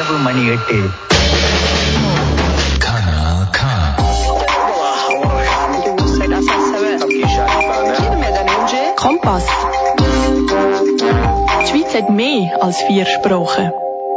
இரவு மணி எட்டு Kanal K. Kompass. Die Schweiz hat mehr als vier Sprachen.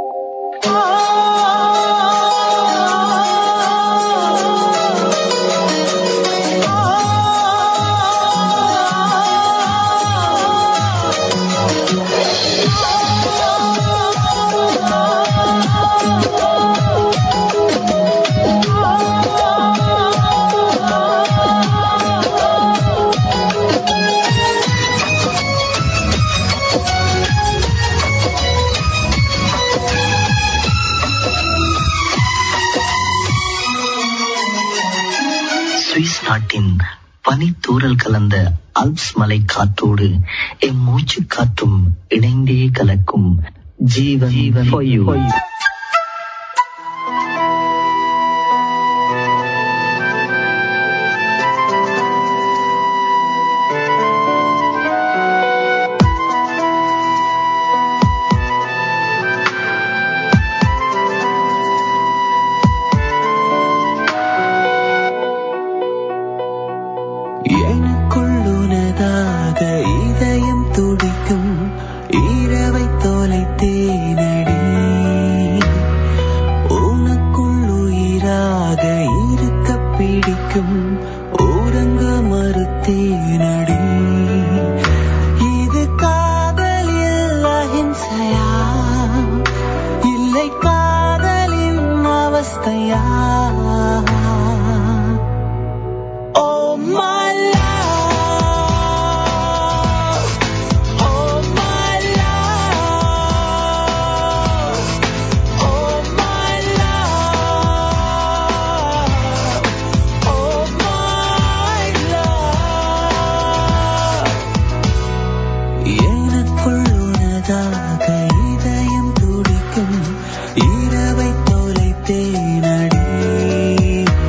Swiss நாட்டின் பனித்தூறல் கலந்த அல்ப்ஸ் மலை காற்றோடு எம் மூச்சு காற்றும் இணைந்தே கலக்கும் ஜீவன் for you. எனக்குள்ளுனதாக இதயம் துடிக்கும் இரவை தொலைத்தேனடி உனக்குள்ளுயிராக இருக்க பிடிக்கும் உறங்க மறுத்தேனடி இது காதலில் அஹிம்சையா இல்லை காதலின் அவஸ்தையா Oh my love, oh my love, oh my love, oh my love. எனக்குள் உனதாக இதயம் துடிக்கும் இரவை தொலைத்தேனடி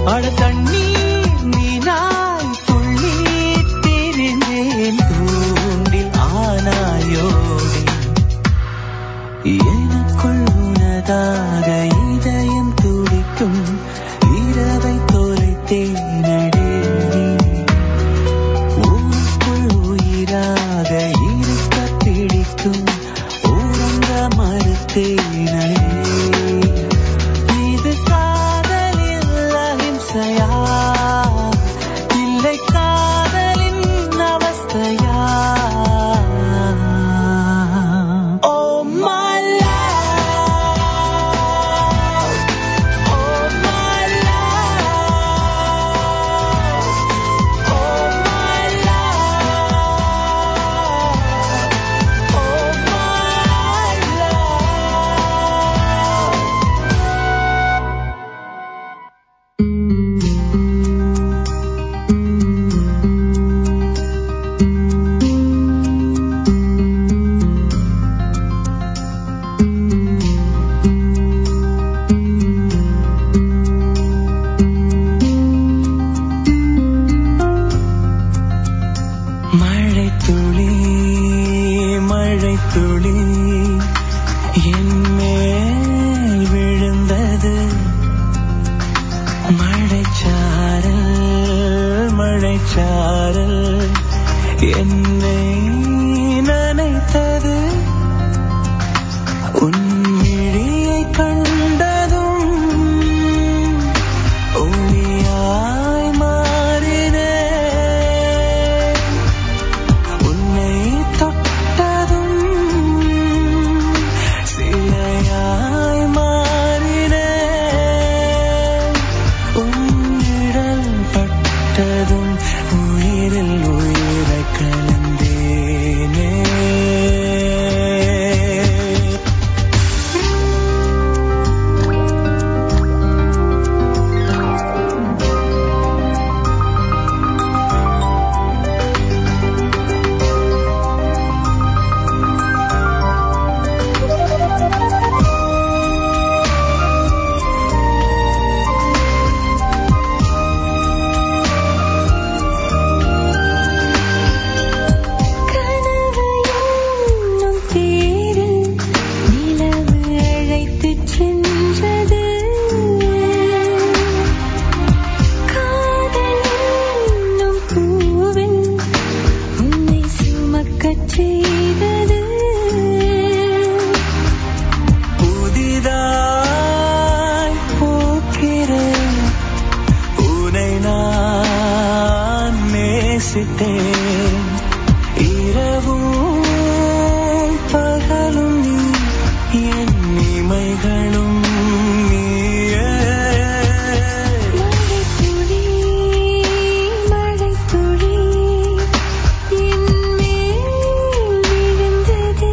அட தண்ணீர் நீனாய் துள்ளி திரிந்தேன் தூண்டில் ஆனாயோடி எனக்குள் உனதாக இதயம் துடிக்கும் இரவை தொலைத்தேனடி ஊருக்குள் உயிராக இருக்க பிடிக்கும் உறங்க மறுத்தேனடி இது காதலில் அஹிம்சையா இல்லை காதலின் அவஸ்தையா Oh my love Oh my love Oh my love Oh my love மழை துளி மழை துளி என் மேல் விழுந்தது மழைச்சாரல் மழைச்சாரல் என்னை நனைத்தது உன் விழியை கண்டதும் ஒளியாய் மாறினேன் உன்னை தொட்டதும் சிலையாய் மாறினேன் உன்னிடல் பட்டதும் உயிரில் உயிரை கலந்தேனே கனவு என்னும் தேரில் நிலவு அழைத்துச் சென்றது காதல் என்னும் பூவில் உன்னை சுமக்கச் செய்தது புதிதாய் பூக்கிறேன் உனை நான் நேசித்தேன் இரவும் பகலும் நீ என் இமைகளும் நீயே மழைத்துளி மழைத்துளி என் மேல் விழுந்தது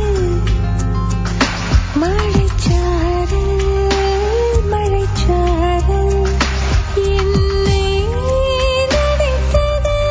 மழைச்சாரல் மழைச்சாரல் என்னை நனைத்தது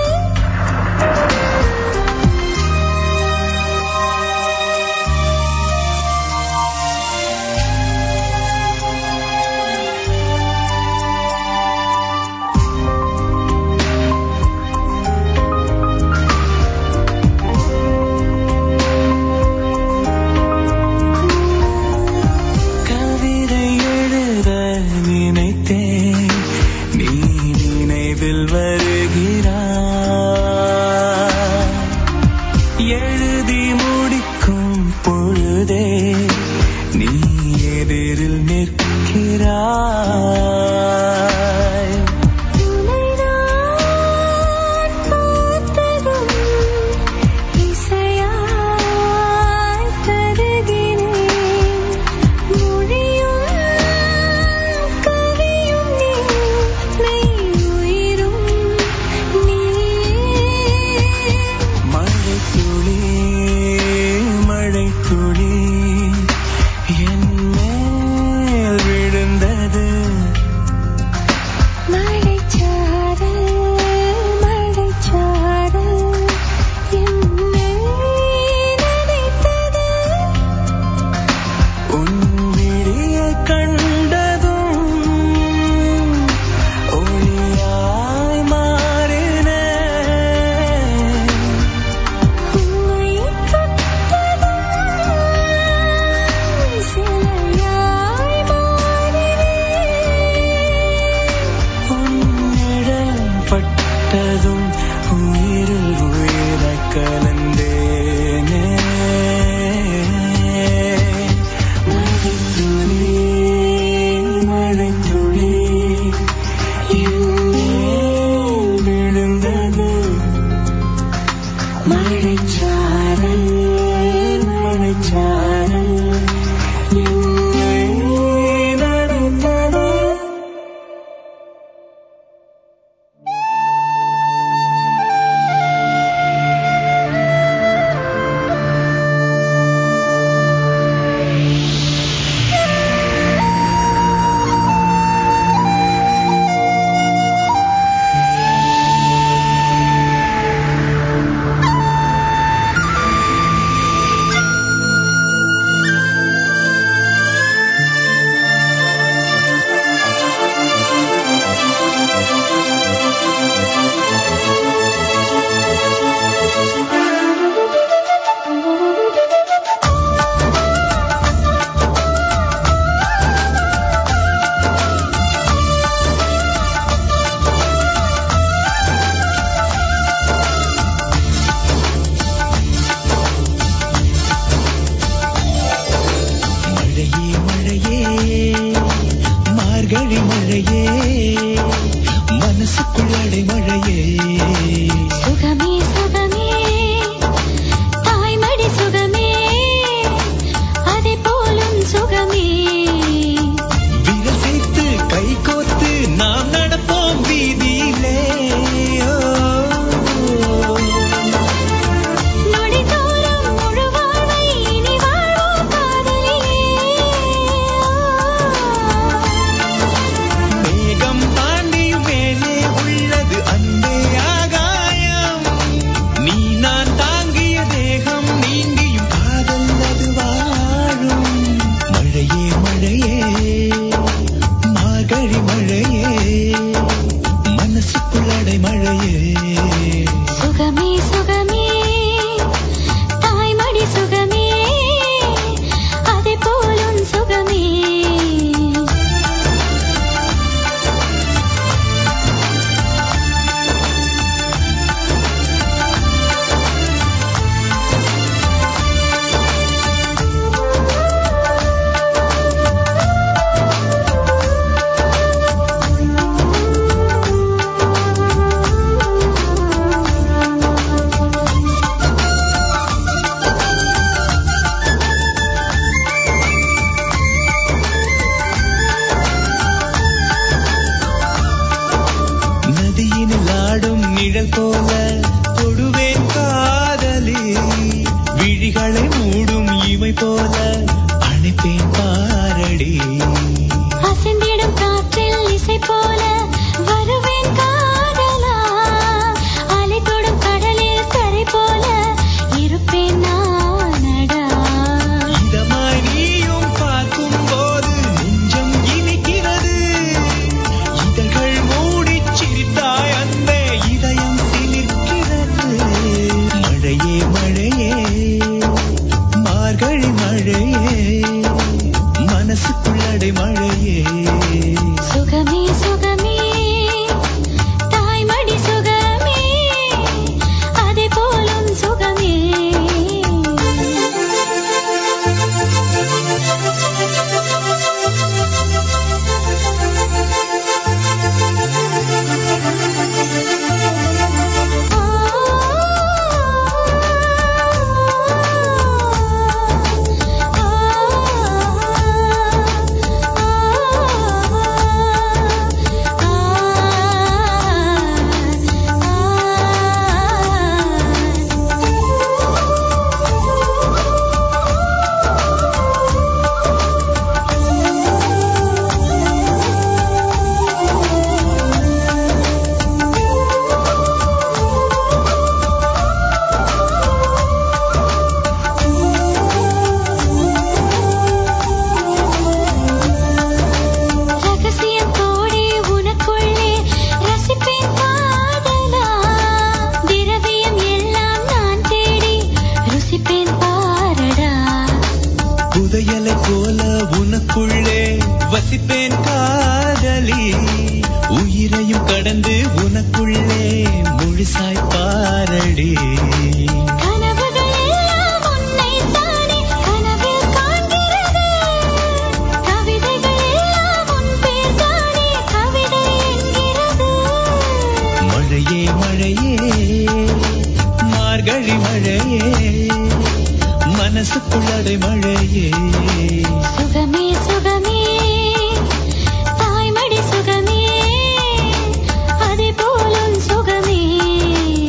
பட்டதும் உயிரில் உயிர கலந்தேனே மழைத்துளி மழைத்துளி என்னேல் விழுந்தது மழைச்சாரல் மழைச்சாரல் என்னை நனைத்தது மழையே மழையே மார்கழி மழையே மனசுக்குள் அடை மழையே சுகமே சுகமே தாய்மடி சுகமே அதை போலும் சுகமே விரல் சேர்த்து கை கோர்த்து நாம் நடப்போம் வீதியிலே ஓ. நொடிதோறும் முழு வாழ்வை இனி வாழ்வோம் காதலிலே மேகம் தாண்டியும் மேலே உள்ளது அன்பே ஆகாயம் நீ நான் தாங்கிய தேகம் நீங்கியும் காதல் அது வாழும் மழையே மழையே மார்கழி மழையே மனசுக்குள் அடை மழையே சுகமே சுகமே தாய்மடி சுகமே அதை போலும் சுகமே நதியினில் ஆடும் நிழல் போல தொடுவேன் காதலி விழிகளை மூடும் இமை போல அணைப்பேன் பாரடி அசைந்திடும் காற்றில் இசை போல வருவேன் காதலா அலை தொடும் கடலில் கரை போல இருப்பேன் நானடா இதமாய் நீயும் பார்க்கும் போது நெஞ்சம் இனிக்கிறது இதழ்கள் மூடிச் சிரித்தாய் அன்பே இதயம் சிலிர்க்கிறது மழையே மழையே மார்கழி மழையே மனசுக்குள் அடை மழையே சுகமே சுகமே தாய்மடி சுகமே அதை போலும் சுகமே ரகசியம் கோடி உனக்குள்ளே ரசிப்பேன் காதலா திரவியம் எல்லாம் நான் தேடி ருசிப்பேன் பாரடா புதையலை போல உனக்குள்ளே வசிப்பேன் காதலி உயிரையும் கடந்து உனக்குள்ளே முழுசாய் பாரடி கனவுகள் எல்லாம் உன்னைத்தானே கனவில் காண்கிறது கவிதைகள் எல்லாம் உன் பேர்தானே கவிதை என்கிறது மழையே மழையே மார்கழி மழையே மனசுக்குள்ளடை மழையே சுகமே சுகமே தாய்மடி சுகமே அதே போலும் சுகமே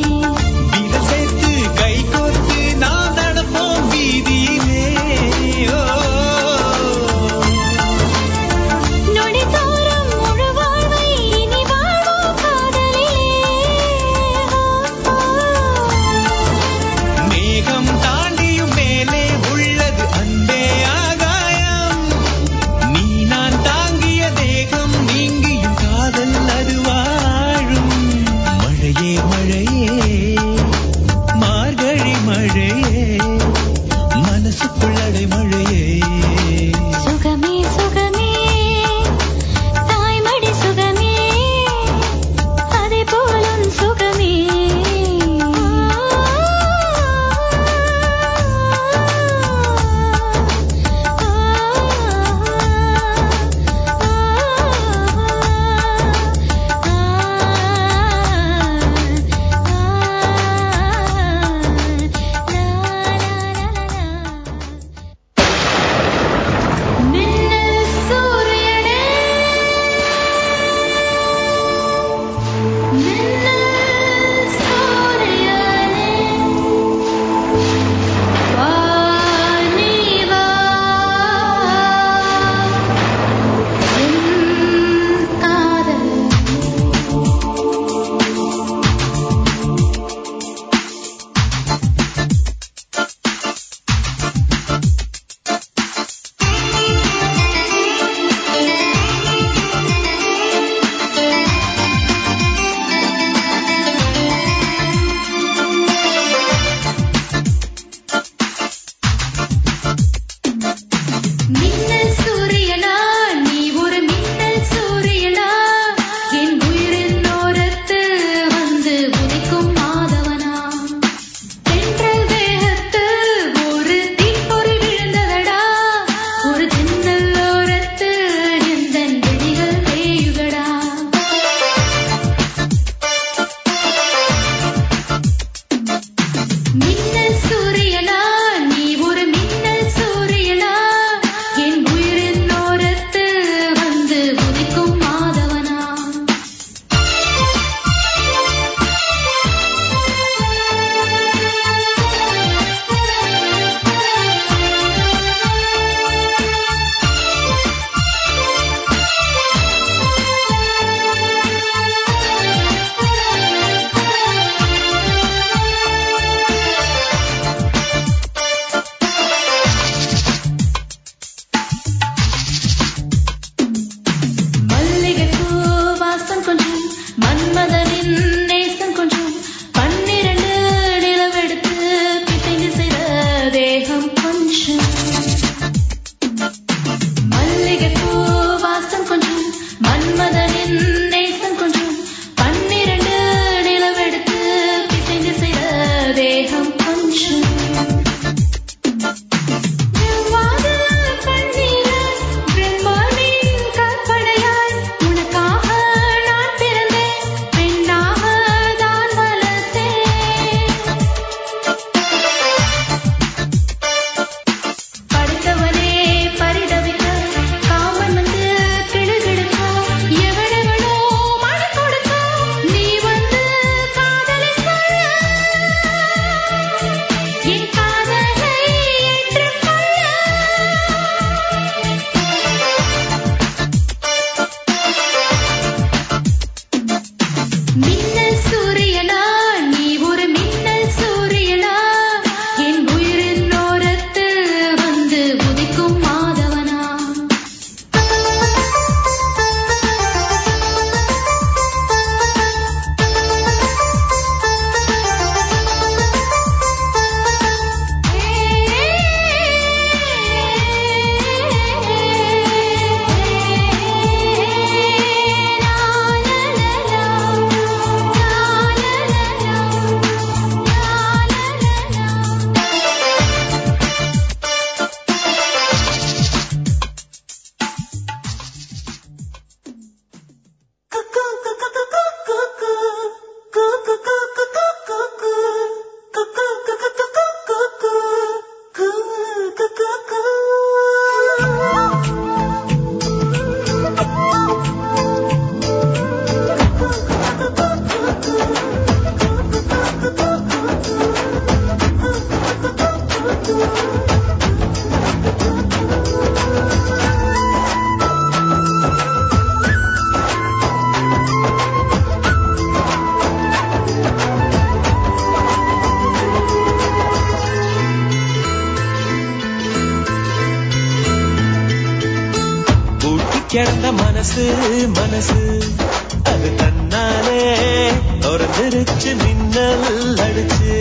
மனசு மனசு அது தன்னாலே திறந்துருச்சு மின்னல் அடிச்சு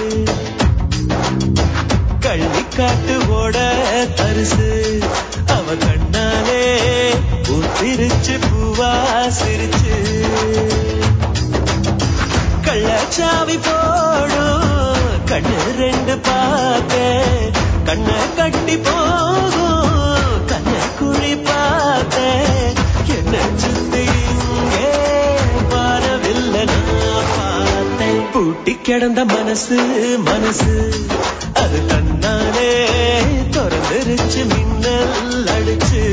கள்ளி காட்டு ஓட தரிசு அவ கண்ணாலே ஊத்திருச்சு பூவா சிரிச்சு கள்ளச்சாவி போடும் கண்ணு ரெண்டு பார்த்தேன் கண்ணை கட்டி போகும் கண்ண குழி பார்த்தேன் என்ன சுத்தி இங்கே வரவில்லை நான் பார்த்தேன் பூட்டி கிடந்த மனசு மனசு அது தன்னாலே திறந்துருச்சு மின்னல் அடிச்சு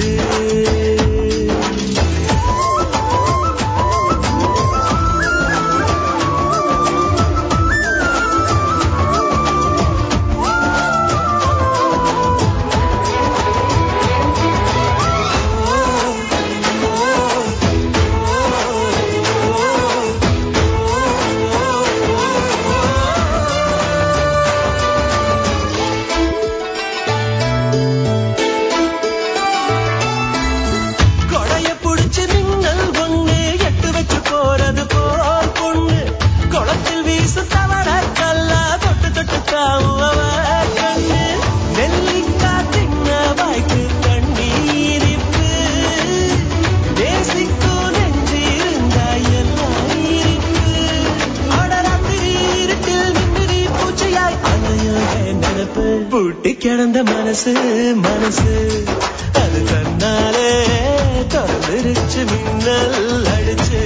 கொடைய புடிச்சு மின்னல் ஒண்ணு எட்டு வச்சு போறது போல் பொண்ணு குளத்தில் வீசு தவற கல்லா தொட்டு தொட்டு தாவும் அவ கண்ணு நெல்லிக்கா தின்ன வாய்க்கு கண்ணீரிப்பு தேசிக்கு நெஞ்சு இருந்தா எல்லாம் இருக்கு அடராத்திரி இருட்டில் நின்று நீ பூச்சியாய் அலையும் என் நினப்பு பூட்டி கிடந்த மனசு மனசு அது தன்னாலே திறந்துருச்சு மின்னல் அடிச்சு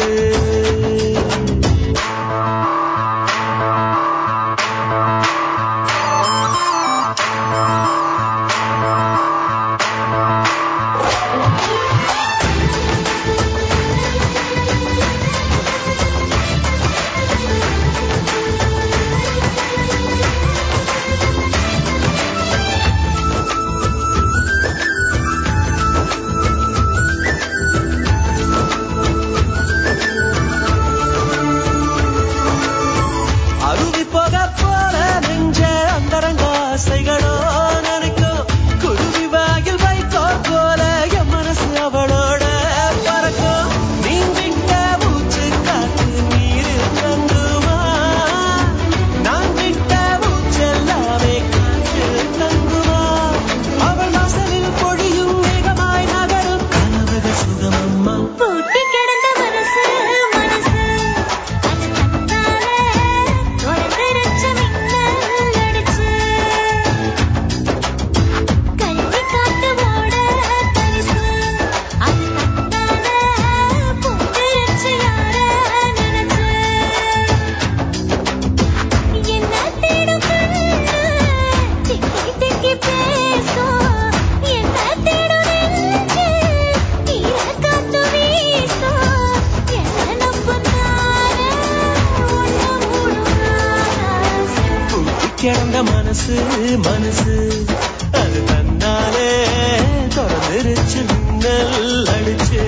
அருவி போக போல நெஞ்ச அந்தரங்க ஆசைகளோ நினைக்கும் குருவி வாயில் வைக்கோ போல என் மனசு அவளோட பறக்கும் நீ விட்ட மூச்சு காத்து நீரில் தங்குமா நான் விட்ட மூச்செல்லாமே காற்று தங்குமா அவள் வாசலில் பொழியும் வேகமாய் நகரும் கனவுகள் சுகமம்மா பூட்டி கிடந்த மனசு மனசு அது தன்னாலே திறந்துருச்சு மின்னல் அடிச்சு கல்வி காட்டு ஓட தரிசு அது தன்னாலே பூத்திருச்சு யார நினைச்சு என்ன தேடும் கண்ணு திக்கி திக்கி பேசும் என்ன தேடும் நெஞ்சு ஈர காத்து வீசும் என்ன நம்புனாரே ஒண்ணு முழுகாசு பூட்டி கிடந்த மனசு மனசு அது தன்னாலே திறந்துருச்சு மின்னல் அடிச்சு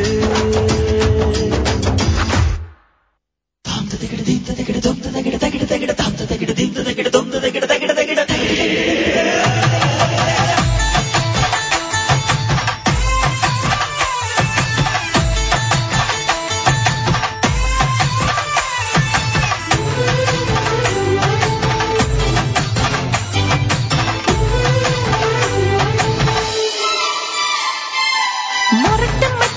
முரட்டு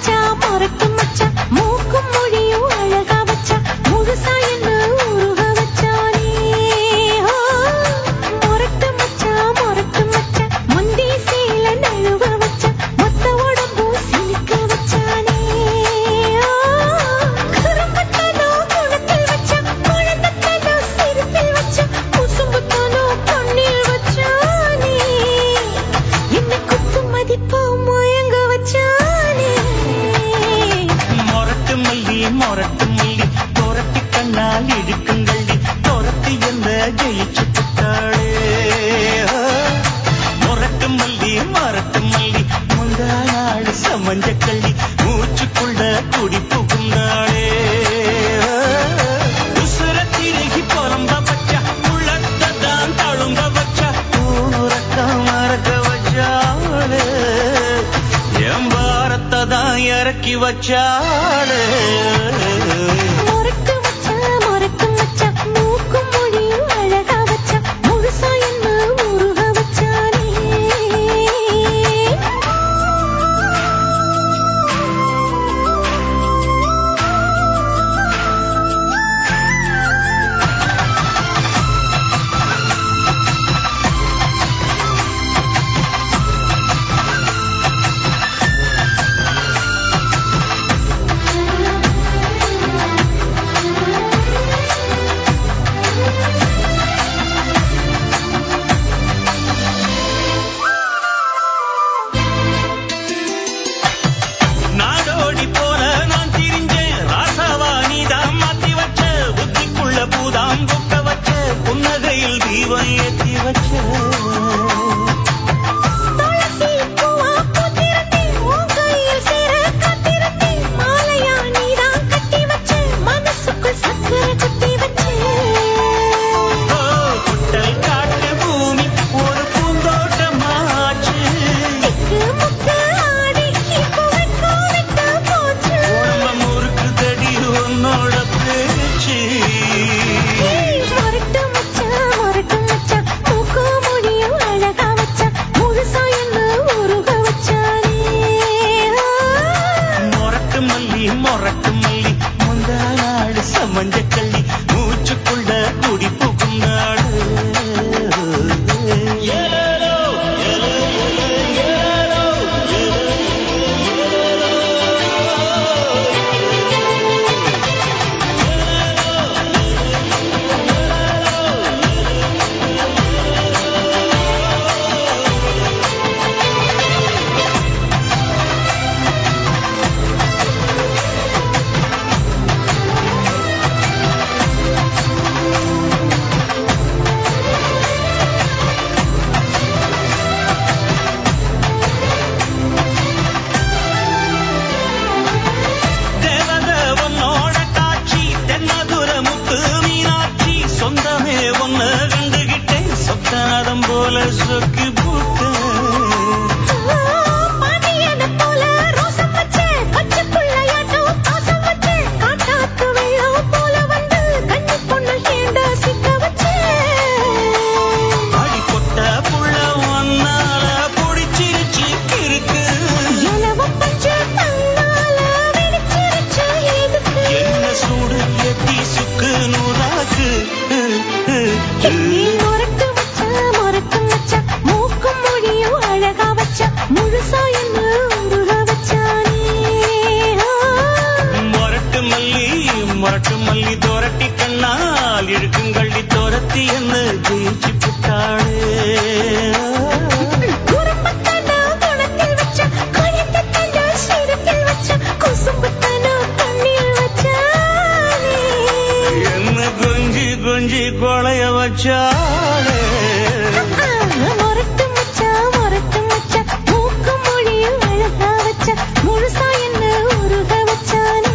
வச்சாடு முரட்டு மச்சான் முரட்டு மச்சான் மூக்கும் மொழியும் அழகா வச்சான் முழுசா என்ன உருக வச்சானே நாடோடி போல நான் திரிஞ்சேன் ராசாவா நீதான் மாத்தி வச்ச புத்திக்குள்ள பூதாம் கொக்க வச்ச புன்னகையில் தீபம் ஏத்தி வச்ச துளசி பூவா பூத்திருந்தே உன் கையில் சேர காத்திருந்தே மாலையா நீதான் கட்டி வச்ச மனசுக்குள் சக்கரை குத்தி வச்ச ஓ, புட்டல் காட்டு பூமி ஒரு பூந்தோட்டமாச்சு திக்கு முக்கு ஆடி இப்போ வெட்கோ விட்டு போச்சு உடம்ப முறுக்கு தடி உன்னோட பேச்சு முரட்டு மச்சான் முரட்டு மச்சான் மூக்கு மொழியும் அழகா வச்சான் முழுசா என்ன உருக வச்சானே மொரட்டு மல்லி மொரட்டு மல்லி முந்தா நாடு சமஞ்ச கள்ளி மூச்சுக்குள்ள குடி புகும் நாடு ஏலேலோ, ஏலே, ஏலே, ஏலேலோ, தேவத உன்னோட காட்சி தென்மதுர முத்து மீனாட்சி சொந்தமே ஒன்னு கண்டுகிட்டேன் சொத்தநாதம் போல சொக்கி போட்டேன் பாண்டியனை போல ரோசம் வச்சு கச்சுக்குள்ளையாட்டம் பாசம் வச்சு காட்டாத்து வெள்ளம் போல வந்து கண்ணு பொண்ணு கேண்ட சிக்க வச்சு அடி கொட்ட புள்ள ஒன்னால புடிச்சிருச்சு இருக்கு இலவம் பஞ்சு தன்னால வெடிச்சிருச்சு எதுக்கு என்ன சூடு எத்தி சுக்கு நூறாக்கு நீ முரட்டு மச்சான் முரட்டு மச்சான் மூக்கும் மொழியும் அழகா வச்சா முழுசா என்ன உருக வச்சானே மொரட்டு மல்லி மொரட்டு மல்லி தோரட்டி கண்ணால் இழுக்குங்கள்ளி தோரத்தி என்ன ஜெயிச்சு புட்டாளே குறும்புத்தனா குணத்தில் வச்ச, கழுத்துத்தனா சிரத்தில் வச்ச, குசும்புத்தனா கண்ணில் வச்சானே. என்ன கொஞ்சி கொஞ்சி கொலைய வச்சாளே ஆ, முரட்டு மச்சான், முரட்டு மச்சான், மூக்கு மொழியும் அழகா வச்ச, முழுசா என்ன உருக வச்சானே.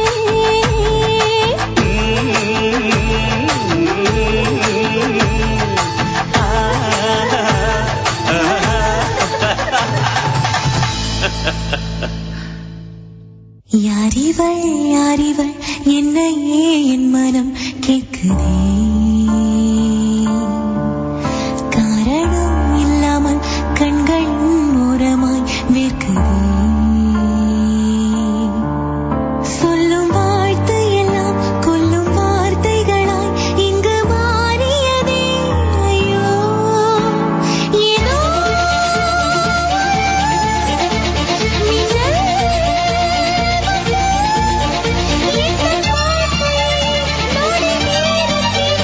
யாரிவள் யாரிவள் என்னையே என் மனம் கேட்குதே காரணம் இல்லாமல் கண்கள் ஓரமாய் வேர்க்குதே சொல்லும் வாழ்த்து எல்லாம் கொல்லும் வார்த்தைகளாய் இங்கு மாறியதே ஐயோ ஏதோ மின்னல்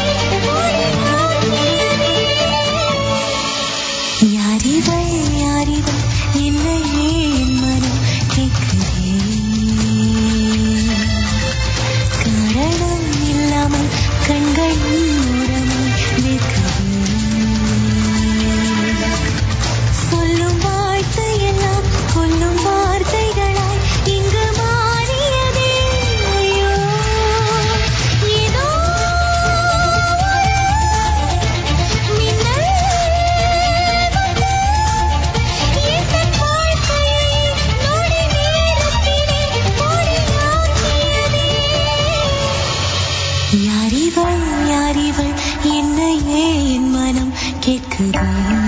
யாரிவள் யாரிவள் என்னையே என் மனம் கேட்குதே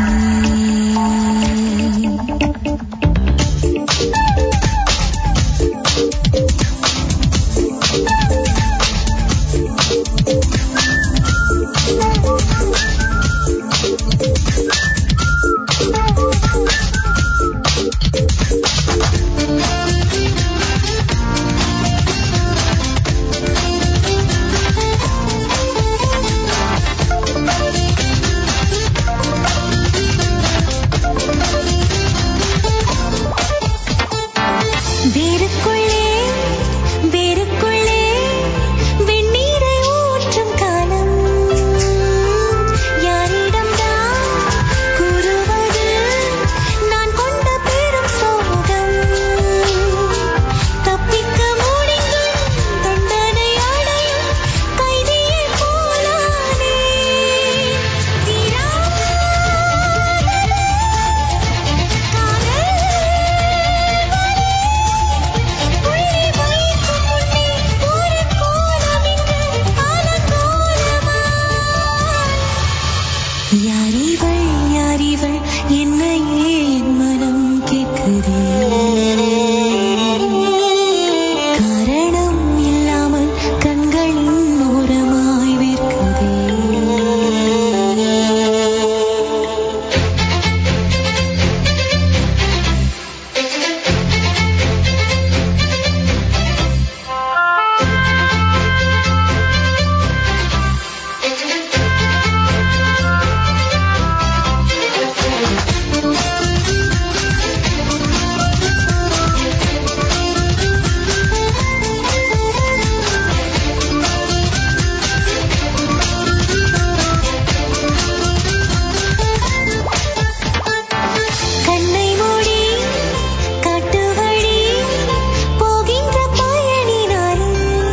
வேருக்குள்ளே வேருக்குள்ளே வெந்நீரை ஊற்றும் காலம் யாரிடம்தான் கூறுவது நான் கொண்ட பெரும் சோகம் தப்பிக்க முடிந்தும் தண்டனை அடையும் கைதியைப் போலானே தீராத காதல் புள்ளி வைக்கும் முன்னே ஒரு கோலம் இங்கு அலங்கோலமாய் யாரிவள் யாரிவள் என்னையே என் மனம் கேட்குதே காரணம் இல்லாமல் கண்களின் ஓரமாய் விற்குதே கண்ணை மூடி காட்டு வழி போகின்ற பயணினாலே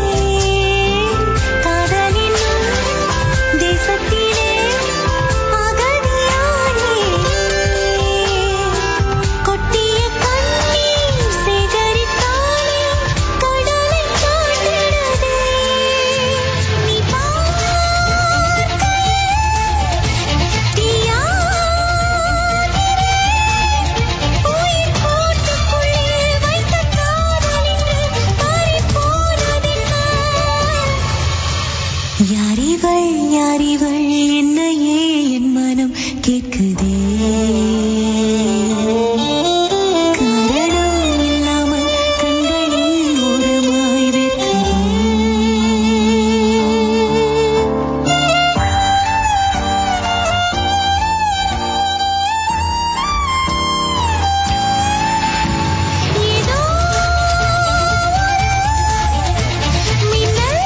காதல் என்னும் தேசத்திலே அகதியானே கொட்டிய கண்ணீர் சேகரித்தாலே கடலை காட்டிடுதே நீ பார்க்கையே உயிர் கூட்டுக்குள்ளே வைத்த காதல் இன்று மாறிப் போனதென்ன? யாரிவள் யாரிவள் என்னையே என் மனம் கேட்குதே காரணம் இல்லாமல் கண்களின் ஓரமாய் வெற்குதே ஏதோ மின்னல்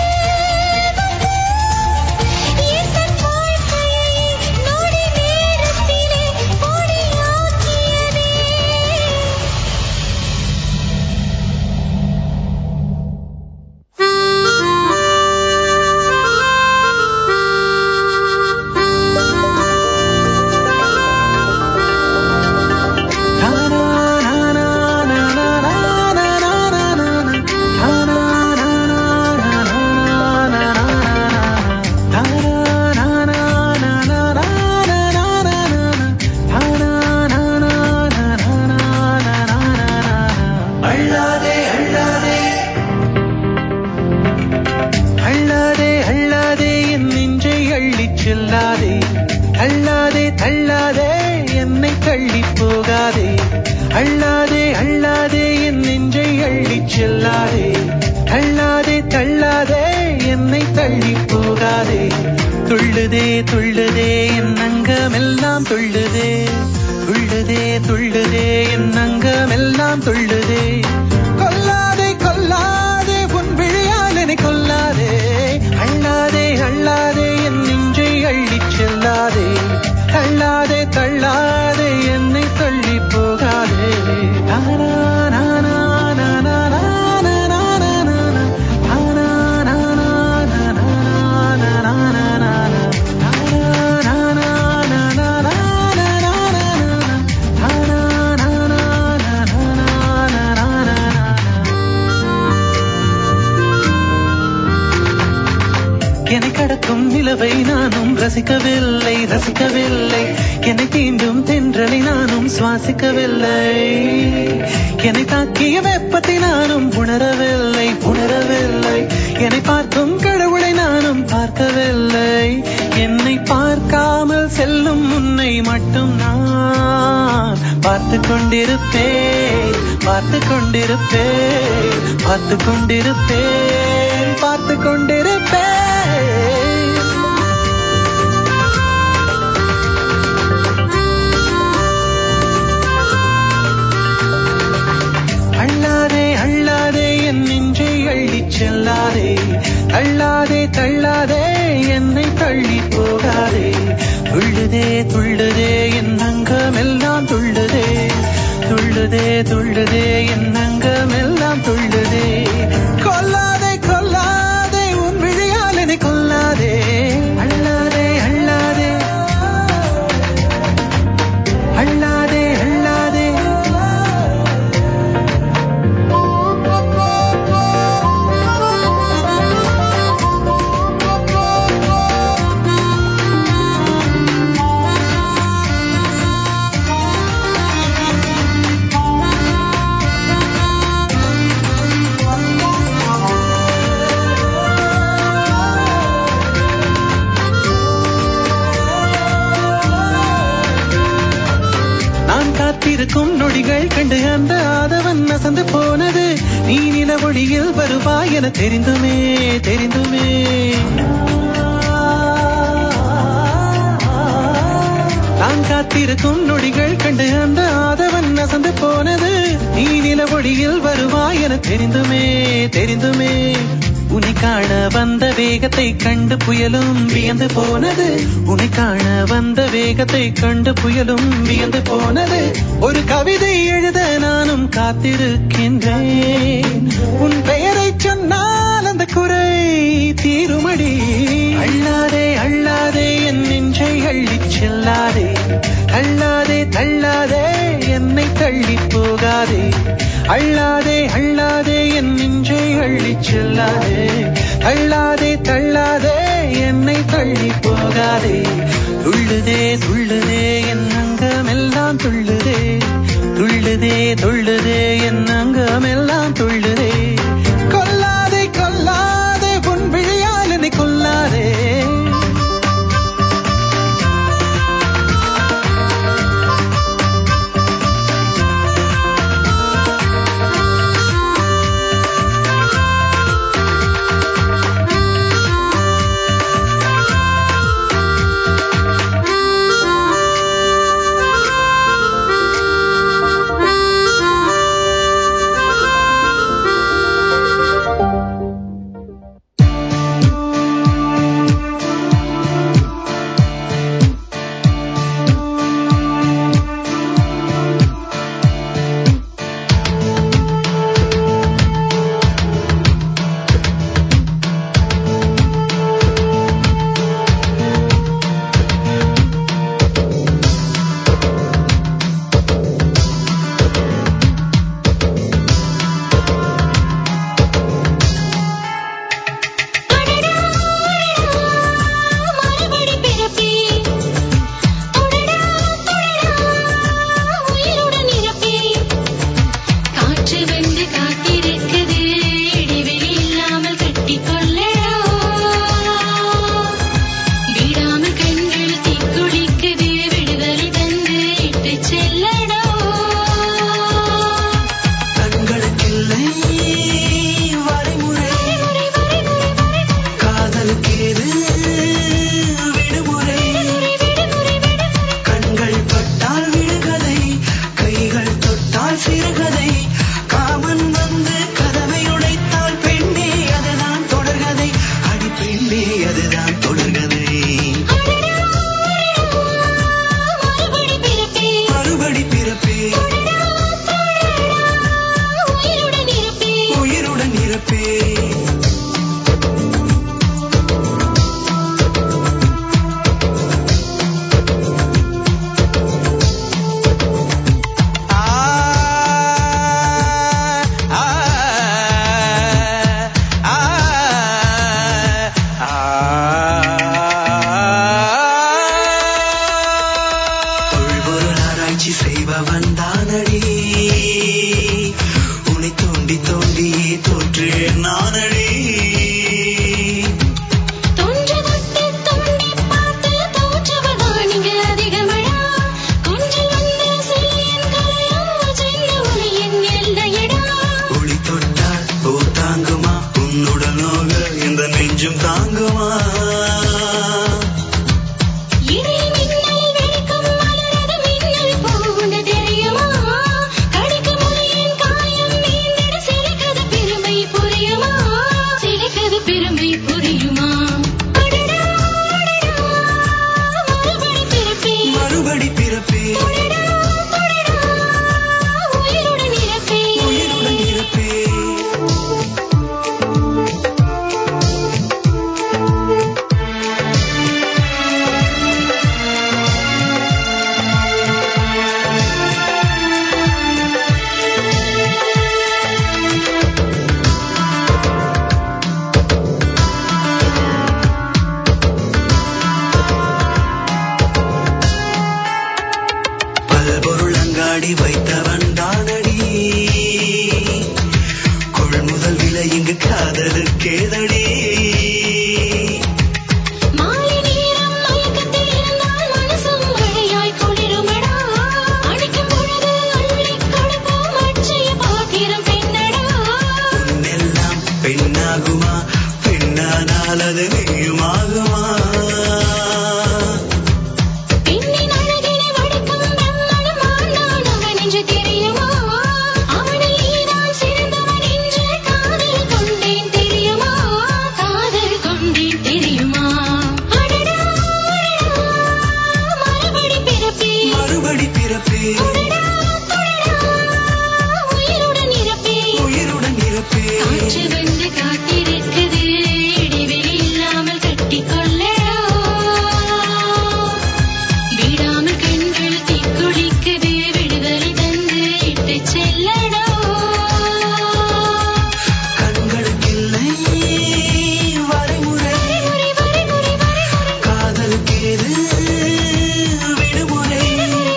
என் வாழ்க்கையை நொடி நேரத்திலே பொடியாக்கியதே அள்ளாதே அள்ளாதே அள்ளாதே அள்ளாதே என் நெஞ்சை அள்ளிச் செல்லாதே அள்ளாதே தள்ளாதே என்னை தள்ளிப் போகாதே அள்ளாதே அள்ளாதே என் நெஞ்சை அள்ளிச் செல்லாதே அள்ளாதே தள்ளாதே என்னை தள்ளிப் போகாதே துள்ளுதே துள்ளுதே என் அங்கமெல்லாம் துள்ளுதே துள்ளுதே துள்ளுதே என் அங்கமெல்லாம் துள்ளுதே கொல்லாதே கொல்லாதே உன் விழியால் என்னை கொல்லாதே அள்ளாதே அள்ளாதே என் நெஞ்சை அள்ளிச் செல்லாதே தள்ளாதே தள்ளாதே என்னை தள்ளி போகாதே தானா நானா நானா நானா நானா நானா தானா நானா நானா நானா நானா தானா நானா நானா நானா நானா தானா நானா நானா நானா நானா காத்திருக்கும் நிலவை நானும் ரசிக்கவில்லை ரசிக்கவில்லை என்னை தீண்டும் தென்றலை நானும் சுவாசிக்கவில்லை என்னை தாக்கிய வெப்பத்தை நானும் உணரவில்லை உணரவில்லை என்னை பார்க்கும் கடவுளை நானும் பார்க்கவில்லை என்னை பார்க்காமல் செல்லும் உன்னை மட்டும் நான் பார்த்து கொண்டிருப்பேன் பார்த்து கொண்டிருப்பேன் பார்த்து கொண்டிருப்பேன் பார்த்து கொண்டிருப்பேன் அள்ளாதே அள்ளாதே என் நெஞ்சை அள்ளிச் செல்லாதே தள்ளாதே தள்ளாதே என்னை தள்ளி போகாதே துள்ளுதே துள்ளுதே என் அங்கமெல்லாம் துள்ளுதே துள்ளுதே துள்ளுதே என் அங்கமெல்லாம் துள்ளுதே கொல்லாதே கொல்லாதே உன் விழியால் என்னை கொல்லாதே அள்ளாதே அள்ளாதே அள்ளாதே அள்ளாதே நான் காத்திருக்கும் நொடிகள் கண்டு அந்த ஆதவன் அசந்து போனது நீ நில ஒளியில் வருவாய் என தெரிந்துமே தெரிந்துமே நான் காத்திருக்கும் நொடிகள் கண்டு அந்த ஆதவன் அசந்து போனது நீ நில ஒளியில் வருவாய் என தெரிந்துமே தெரிந்துமே உன்னை காண வந்த வேகத்தை கண்டு புயலும் வியந்து போனது உன்னை காண வந்த வேகத்தை கண்டு புயலும் வியந்து போனது ஒரு கவிதை எழுத நானும் காத்திருக்கின்றேன் உன் பெயரை சொன்னால் அந்த குறை தீருமடி அள்ளாதே அள்ளாதே என் நெஞ்சை அள்ளிச் செல்லாதே தள்ளாதே தள்ளாதே என்னை தள்ளி போகாதே அள்ளாதே அள்ளாதே என் நெஞ்சை அள்ளிச் செல்லாதே அள்ளாதே தள்ளாதே என்னை தள்ளி போகாதே துள்ளுதே துள்ளுதே என் அங்கமெல்லாம் துள்ளுதே துள்ளுதே துள்ளுதே என் அங்கமெல்லாம் துள்ளுதே கொல்லாதே கொல்லாதே உன் விழியால் என்னை கொல்லாதே நெஞ்சும் தாங்குமா இடி மின்னல் வெடிக்கும் மலரது மின்னல் போல தெரியுமா கடிக்கு முறையின் காயம் நீந்திட சிலிக்கது பெருமை புரியுமா சிலிக்கது பெருமை புரியுமா அடடா, அடடா, மறுபடி பிறப்பேன். மறுபடி பிறப்பே அடடா, அடடா, உயிருடன் இறப்பேன். உயிருடன் இருப்பே பல்பொருள் அங்காடி வைத்தவன் தானடி கொள்முதல் விலை இங்கு காதலுக்கேதடி மாலை நேரம் மயக்கத்தில் இருந்தால் மனசும் மழையாய் குளிருமடா. அடிக்கும் பொழுது அள்ளிக் கொடுப்போம் அட்சய பாத்திரம் பெண்ணடா. உன்னெல்லாம் பெண்ணாகுமா பெண்ணானால் அது நீயுமாகுமா பெண்ணின் அழகினை வடிக்கும் பிரம்மனும் ஆண்டான் அவன் என்று தெரியுமா? அவனில் நீதான் சிறந்தவன் என்று காதல் கொண்டேன் தெரியுமா? காதல் கொண்டேன் தெரியுமா? அடடா, அடடா, மறுபடி பிறப்பேன். மறுபடி பிறப்பே அடடா, அடடா, உயிருடன் இறப்பேன். உயிருடன் இருப்பே காற்று வந்து காத்திருக்குது இடைவெளி இல்லாமல் கட்டிக்கொள்ளடா விடாமல் கண்கள் தீக்குளிக்குது விடுதலை தந்து இட்டு செல்லடா கண்களுக்கில்லை வரைமுறை வரைமுறை வரைமுறை வரைமுறை காதலுக்கேது விடுமுறை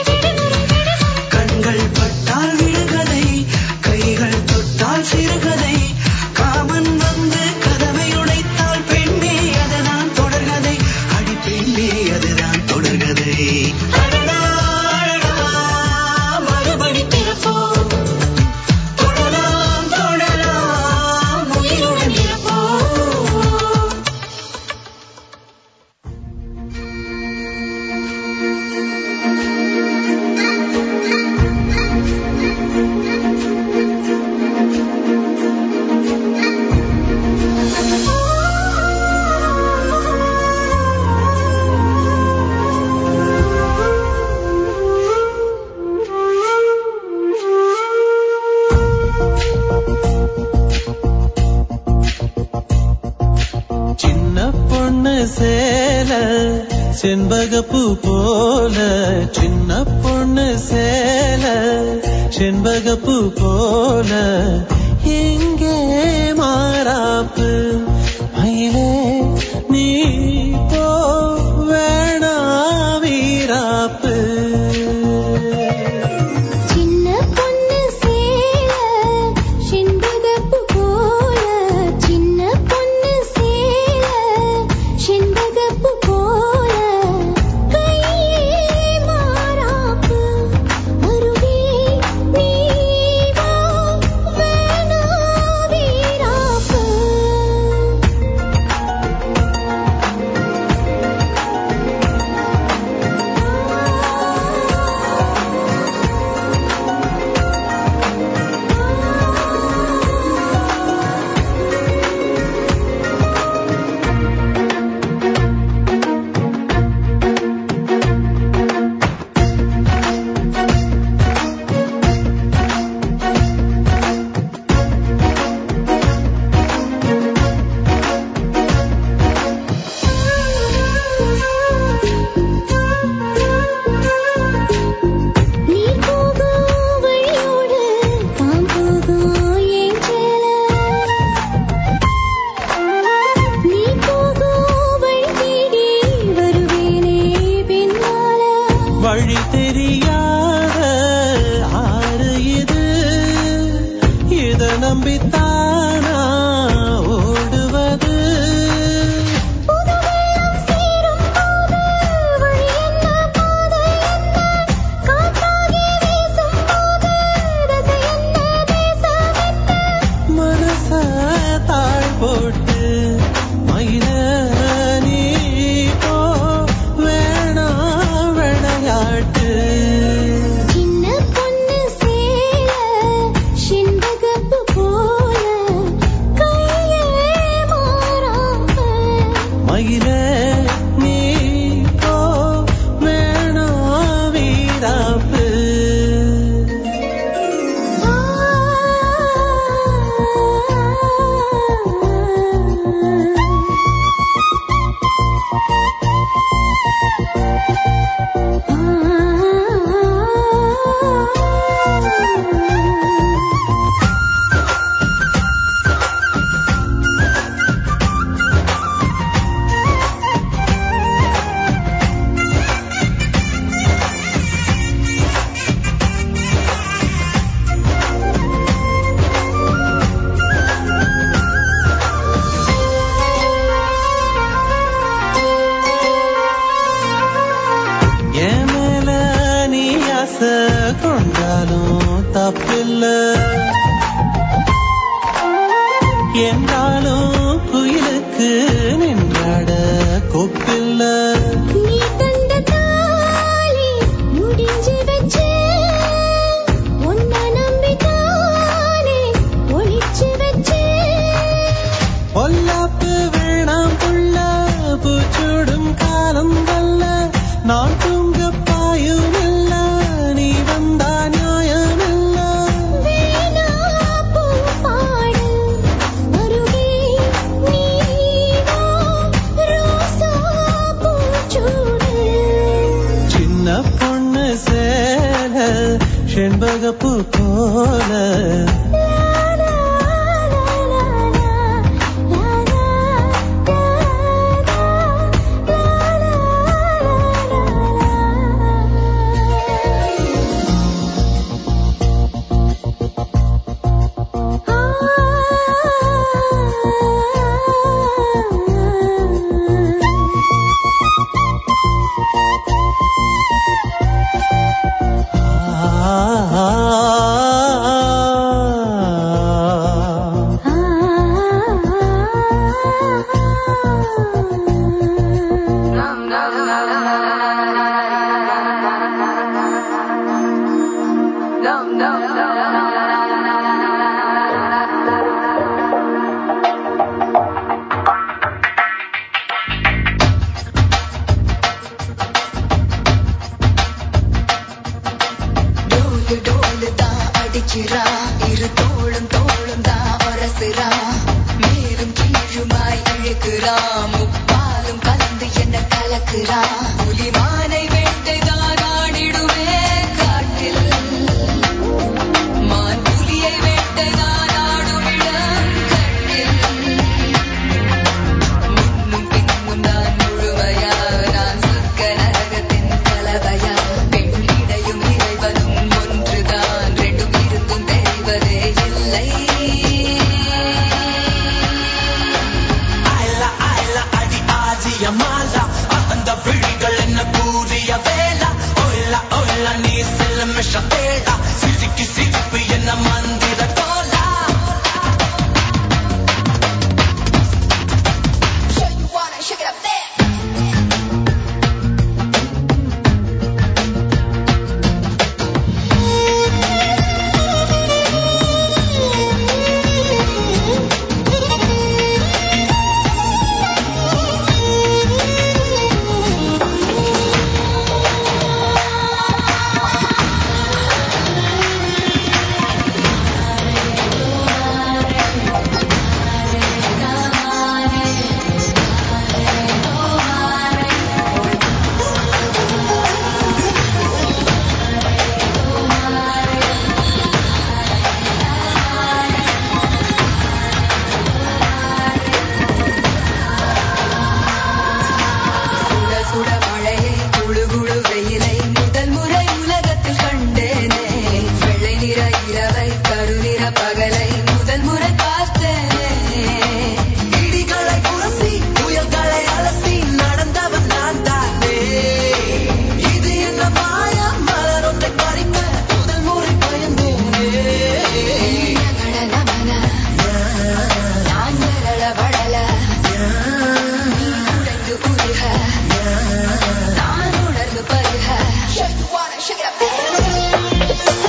கண்கள் பட்டால் விடுகதை கைகள் தொட்டால் சிறுகதை காமன் வந்து கதவை உடைத்தால் பெண்ணே அதுதான் தொடர்கதை அடி பெண்ணே அதுதான் தொடர்கதை அடடா, அடடா, மறுபடி பிறப்போம் தொடலாம் தொடலாம் உயிருடன் இருப்போம் சின்ன பொண்ணு சேல செண்பகப்பூ போல சின்ன பொண்ணு சேல செண்பகப்பூ போல எங்கே மாறாப்பு மயிலே நீ போ வேணா வீராப்பு சின்ன பொண்ணு சேல செண்பகப்பூ போல சின்ன பொண்ணு சேல செண்பகப்பூ போல கையே மாறாப்பு அருகே நீ வா வேணா வீராப்பு நின்றாட கொப்பில்ல நீ தந்த தாலி முடிஞ்சு வச்சு உன்னை நம்பித்தானே ஒளிச்சு வச்சு பொல்லாப்பு வேணாம் புள்ள பூச்சூடும் காலம் வல்ல நான் தூங்க பாயும் இல்ல நீ வந்தா நியாயம் இல்ல வேணா பூ பாடு அருகே நீவா ரோசா பூச்சூடு சின்ன பொண்ணு சேல செண்பகப்பூ போல டோலு டோலு தான் அடிக்கிறா இரு தோளும் தோளும் தான் உரசுறா மேலும் கீழுமாய் இழுக்கிறா முப்பாலும் கலந்து என்ன கலக்குறா புலிமானை வேட்டைதான் ஆடிடுவே காட்டில் மான் புலியை வேட்டைதான் ஆடும் இடம் கட்டில் முன்னும் பின்னும் நான் முழுமையா நான் சொர்க்க நரகத்தின் கலவையா பெண்ணிடையும் இறைவனும் ஒன்றுதான் ரெண்டும் இருந்தும் தெரிவதே இல்லை அயல அயல அடி ஆதிய மாலா அந்த விழிகள் என்ன கூறிய வேளா ஒயில ஒயில நீ செல்ல மிஷ தேடா சிரிக்கு சிரிப்பு என்ன மந்திர கோலா Sure you wanna shake it up there. சுட சுட மழையை குழு குழு வெயிலை முதல் முறை உலகத்தில் கண்டேனே வெள்ளை நிற இரவை கருநிற பகலை முதல் முறை பார்த்தேனே இடிகளை புரசி புயல்களை அலசி நடந்தவன் நான் தானே இது என்ன மாயா மலர் ஒன்றை பறிக்க முதல் முறை பயந்தேனே நகட நமன நான் மரள வளல நீ உடைந்து உருக நான் உணர்ந்து பருக Shake it, wanna shake it up there.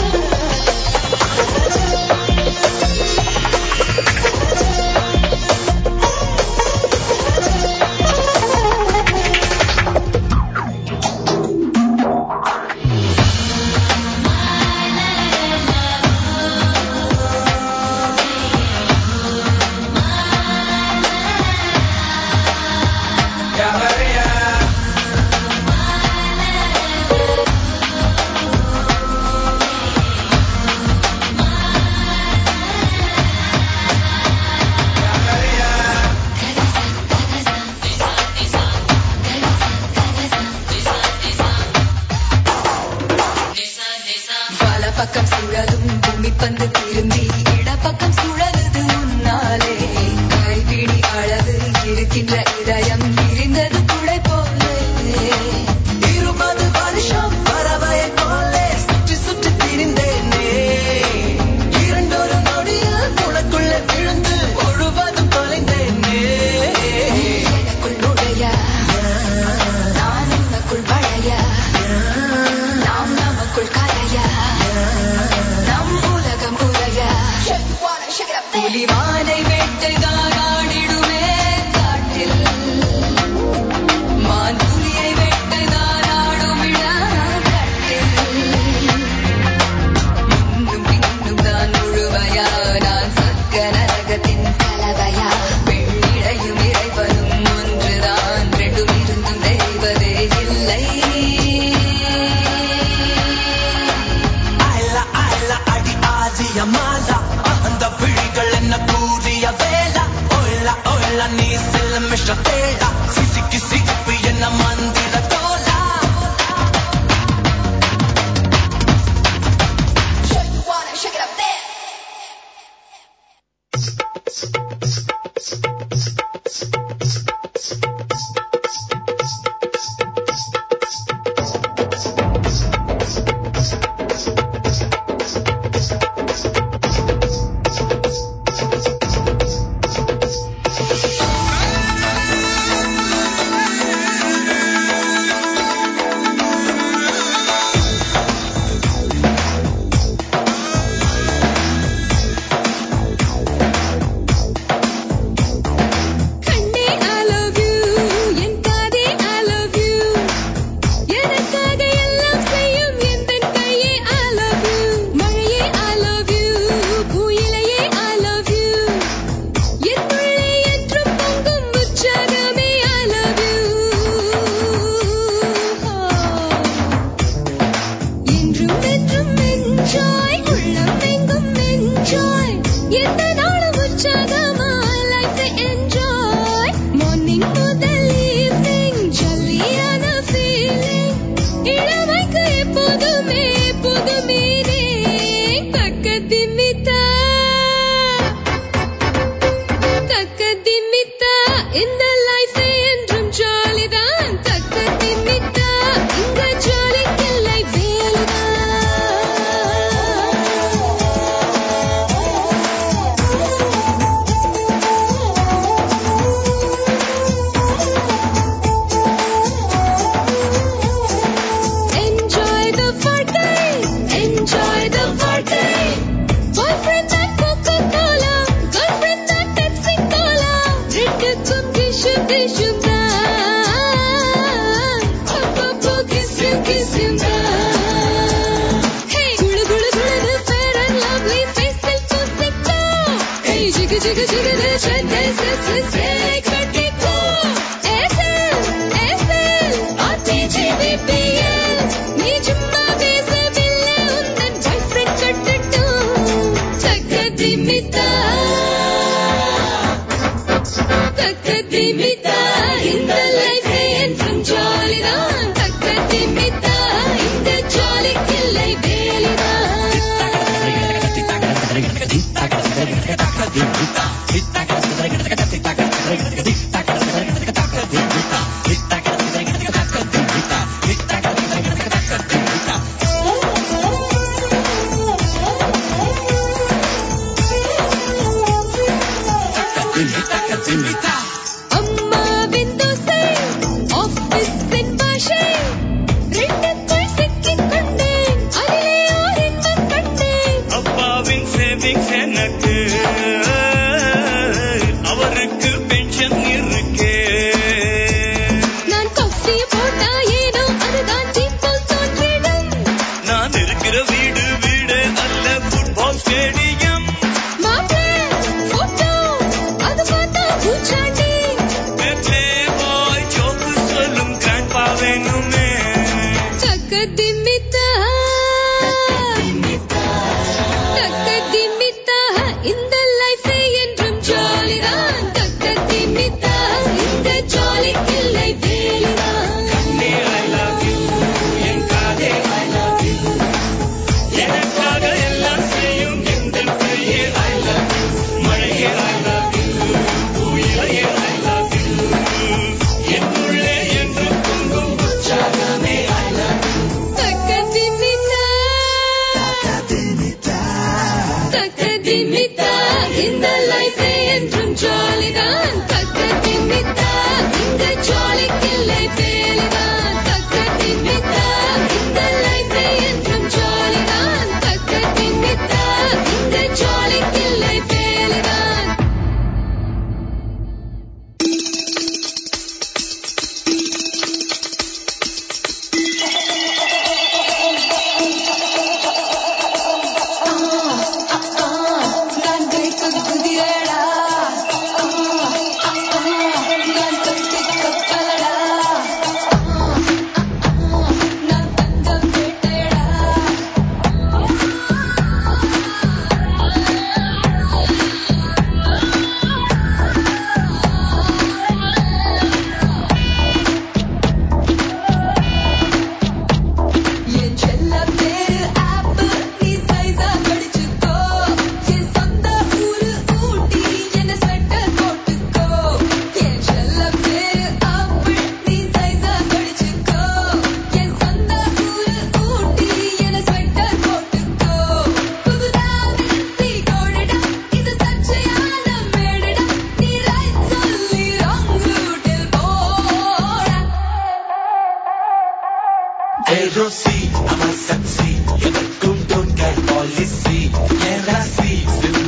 வல பக்கம் சுழலும் பூமி பந்து திரும்பி இடப்பக்கம் சுழலுது முன்னாலே கைப்பிடி அளவு இருக்கின்ற இதயம் விரிந்தது குடை போலே இருபது வருஷம் பறவையை போலே சுற்றி சுற்றி திரிந்தேனே இரண்டொரு நொடியில் உனக்குள்ளே விழுந்து முழுவதும் தொலைந்தேனே சிலமிஷ தேடா சிசிக்கு சிரிப்பு என்ன மந்திர தோலா கண்ணே I love you N Kadhe I love you எனக்காக எல்லாம் செய்யும் எந்தன் கையே I love you மழையே I love you குயிலையே I love you என்னுள்ளே என்றும் பொங்கும் உற்சாகமே I love you என்றும் என்றும் enjoy உள்ளம் எங்கும் enjoy எந்த நாளும் உற்சாகமா life ஐ enjoy morning முதல் evening ஜாலியான feeling இளமைக்கு எப்போதுமே புது meaning தக்கதிமித்தா தக்கதிமித்தா இந்த life என்றும் ஜாலிதான் தக்கதிமித்தா இங்க ஜாலிக்கில்லை வேலைதான் Enjoy the party, enjoy the party. Boyfriend that Coca-Cola, girlfriend that Pepsi-Cola. ரெண்டுக்கும் கிஷு கிஷும் தான். அப்பப்போ கிசும் கிசும் தான். Hey, குளு குளு குளுன்னு fair and lovely face-ல் பூசிக்கோ. Hey, ஜிகு ஜிகு ஜிகுன்னு சென்னை சிசு சேலை கட்டிக்கோ. ஏசல், ஏசல், RTGVPL. நீ சும்மா பேசவில்லை, உந்தன் boyfriend கட்டட்டும். தக்கதிமித்தா. தக்கதிமித்தா. இந்த life என்றும் ஜாலிதான். தக்கதிமித்தா. இந்த ஜாலிக்கில்லை வேலிதான். அம்மாவின் தோசை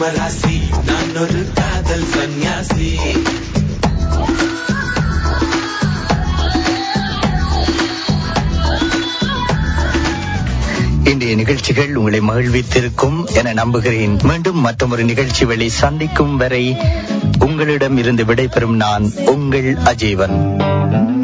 ஜீவராசி நான் ஒரு காதல் சன்னியாசி இன்றைய நிகழ்ச்சிகள் உங்களை மகிழ்வித்திருக்கும் என நம்புகிறேன் மீண்டும் மற்றொரு நிகழ்ச்சி வழி சந்திக்கும் வரை உங்களிடம் இருந்து விடைபெறும் நான் உங்கள் அஜீவன்